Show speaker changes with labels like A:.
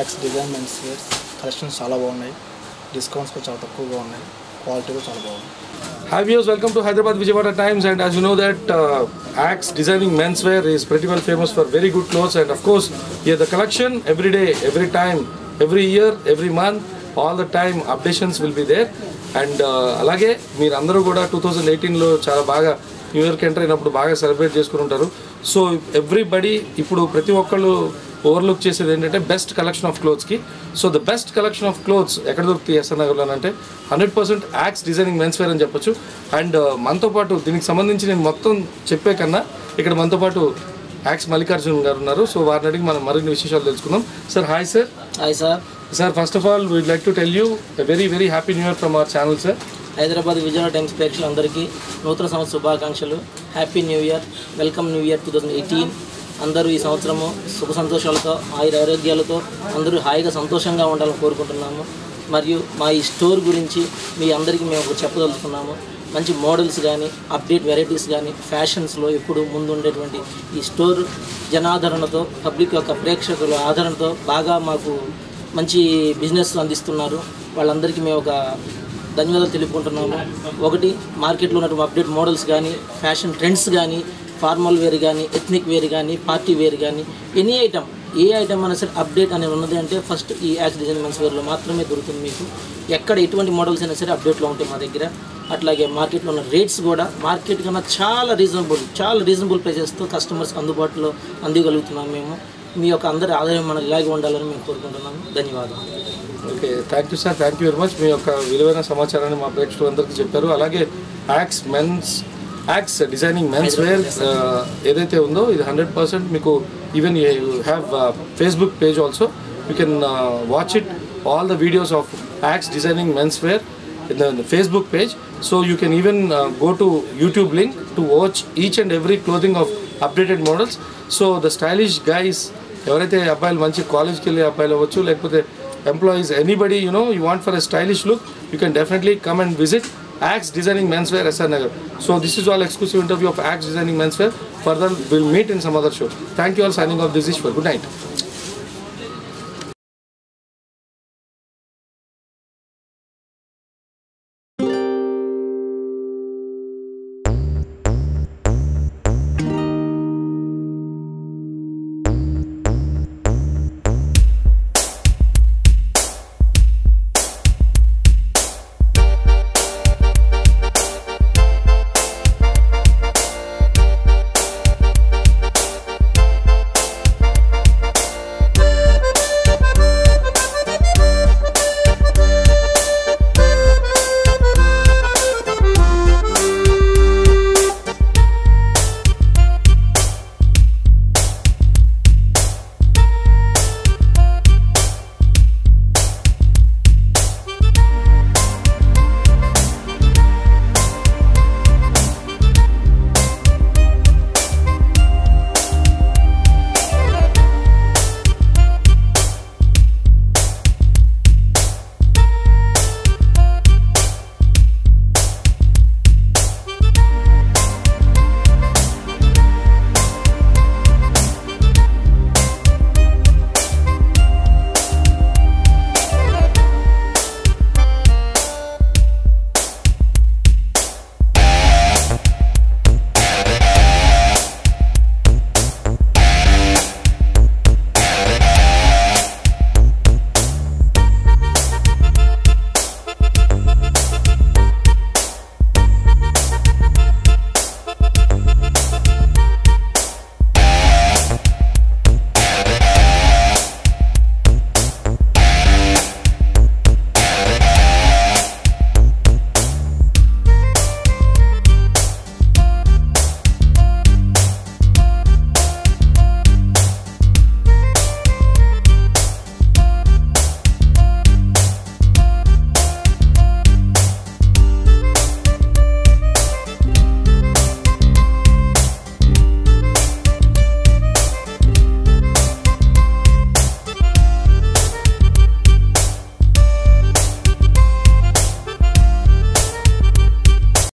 A: Axe design men's wears collections చాలా బాగున్నాయి discounts కూడా చాలా తక్కువగా ఉన్నాయి క్వాలిటీ కూడా చాలా బాగుంది
B: Hi viewers, welcome to Hyderabad Vijayawada Times and as you know that uh, Axe Designing Menswear is pretty well famous for very good clothes and of course here the collection every day, every time, every year, every month, all the time updations will be there and అలాగే మీరు అందరూ కూడా two thousand ఎయిటీన్లో చాలా బాగా new ఇయర్కి enter అయినప్పుడు బాగా సెలబ్రేట్ చేసుకుని ఉంటారు సో ఎవ్రీబడి ఇప్పుడు ప్రతి ఒక్కళ్ళు ఓవర్లుక్ చేసేది ఏంటంటే బెస్ట్ కలెక్షన్ ఆఫ్ క్లోత్స్కి so the best collection of clothes ఎక్కడ దొరుకుతాయి ఎస్ఆర్ నగర్లో అంటే hundred percent Axe designing men's wear అని చెప్పొచ్చు అండ్ మనతో పాటు దీనికి సంబంధించి నేను మొత్తం చెప్పే కన్నా ఇక్కడ మనతో పాటు యాక్స్ మల్లికార్జున్ గారు ఉన్నారు సో వారిని అడిగి మనం మరిన్ని విశేషాలు తెలుసుకుందాం sir hi sir
C: hi sir
B: sir first of all we'd like to tell you very very happy new year from our channel sir
C: Hyderabad Vijayawada Times ప్రేక్షకులందరికీ నూతన సంవత్సర శుభాకాంక్షలు happy new year welcome new year two thousand eighteen అందరూ ఈ సంవత్సరము సుఖ సంతోషాలతో ఆయుర ఆరోగ్యాలతో అందరూ హాయిగా సంతోషంగా ఉండాలని కోరుకుంటున్నాము మరియు మా ఈ స్టోర్ గురించి మీ అందరికీ మేము ఒకటి చెప్పదలుచుకున్నాము మంచి మోడల్స్ కానీ అప్డేట్ వెరైటీస్ కానీ ఫ్యాషన్స్లో ఎప్పుడు ముందు ఉండేటువంటి ఈ స్టోర్ జనాదరణతో పబ్లిక్ యొక్క ప్రేక్షకుల ఆదరణతో బాగా మాకు మంచి బిజినెస్ అందిస్తున్నారు వాళ్ళందరికీ మేము ఒక ధన్యవాదాలు తెలుపుకుంటున్నాము ఒకటి మార్కెట్లో ఉన్నటువంటి అప్డేట్ మోడల్స్ కానీ ఫ్యాషన్ ట్రెండ్స్ కానీ ఫార్మల్ వేర్ కానీ ఎథ్నిక్ వేర్ కానీ పార్టీ వేర్ కానీ ఎనీ ఐటమ్ ఏ ఐటమ్ అయినా సరే అప్డేట్ అనేది ఉన్నది అంటే ఫస్ట్ ఈ యాక్స్ డిజైన్ మెన్స్ వేర్లో మాత్రమే దొరుకుతుంది మీకు ఎక్కడ ఎటువంటి మోడల్స్ అయినా సరే అప్డేట్లో ఉంటాయి మా దగ్గర అట్లాగే మార్కెట్లో ఉన్న రేట్స్ కూడా మార్కెట్ కన్నా చాలా రీజనబుల్ చాలా రీజనబుల్ ప్రైసెస్తో కస్టమర్స్ అందుబాటులో అందిగలుగుతున్నాం మేము మీ యొక్క అందరి ఆదాయం మనకు ఇలాగే ఉండాలని మేము కోరుకుంటున్నాము ధన్యవాదాలు
B: okay thank you sir thank you very much మీ యొక్క విలువైన సమాచారాన్ని మా ప్రేక్షకులందరికీ చెప్పారు అలాగే Axe men's Axe designing men's wear ఏదైతే ఉందో ఇది హండ్రెడ్ పర్సెంట్ మీకు even you have Facebook page also you can watch it all the videos of Axe designing men's wear in the, in the Facebook page. So you can even uh, go to YouTube link to watch each and every clothing of updated models. So the stylish guys, ఎవరైతే అబ్బాయిలు మంచి కాలేజ్కి వెళ్ళే అబ్బాయిలు అవ్వచ్చు లేకపోతే employees anybody you know you want for a stylish look you can definitely come and visit Axe designing men's wear SR Nagar so this is all exclusive interview of Axe designing men's wear further will meet in some other show thank you all signing off this is for good night